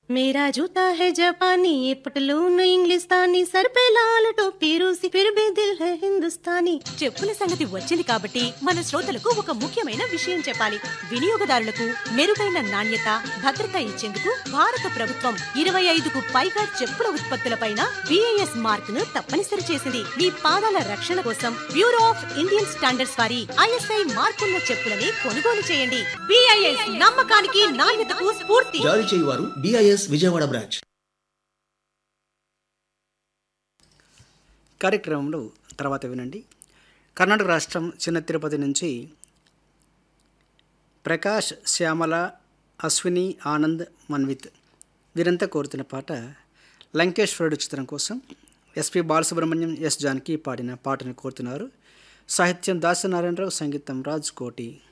मेरा जूता है जापानी ये पटलून इंग्लिस्तानी सर पे लाल टोपी रूसी फिर भी दिल है हिंदुस्तानी చెప్పుల సంగతి వచ్చింది కాబట్టి మన శ్రోతలకు ఒక ముఖ్యమైన విషయం చెప్పాలి వినియోగదారులకు మెరుగైన నాణ్యత భద్రత ఇచ్చేందుకు భారత ప్రభుత్వం ఇరవై ఐదుకు పైగా చెప్పుల ఉత్పత్తులపైన బిఐఎస్ మార్క్ ను తప్పనిసరి చేసింది మీ పాదాల రక్షణ కోసం బ్యూరో ఆఫ్ ఇండియన్ స్టాండర్డ్స్ వారి ఐఎస్ఐ మార్కున్న చెప్పులని కొనుగోలు చేయండి బిఐఎస్ నమ్మకానికి నాణ్యతకు స్ఫూర్తి జారీ చేయువారు డిఐఎస్ విజయవాడ బ్రాంచ్ కార్యక్రమంలో తర్వాత వినండి కర్ణాటక రాష్ట్రం చిన్న తిరుపతి నుంచి ప్రకాష్ శ్యామల అశ్విని ఆనంద్ మన్విత్ వీరంతా కోరుతున్న పాట లంకేశ్వరుడు చిత్రం కోసం ఎస్పి బాలసుబ్రహ్మణ్యం ఎస్ జానకి పాడిన పాటను కోరుతున్నారు సాహిత్యం దాసనారాయణరావు సంగీతం రాజ్ కోటి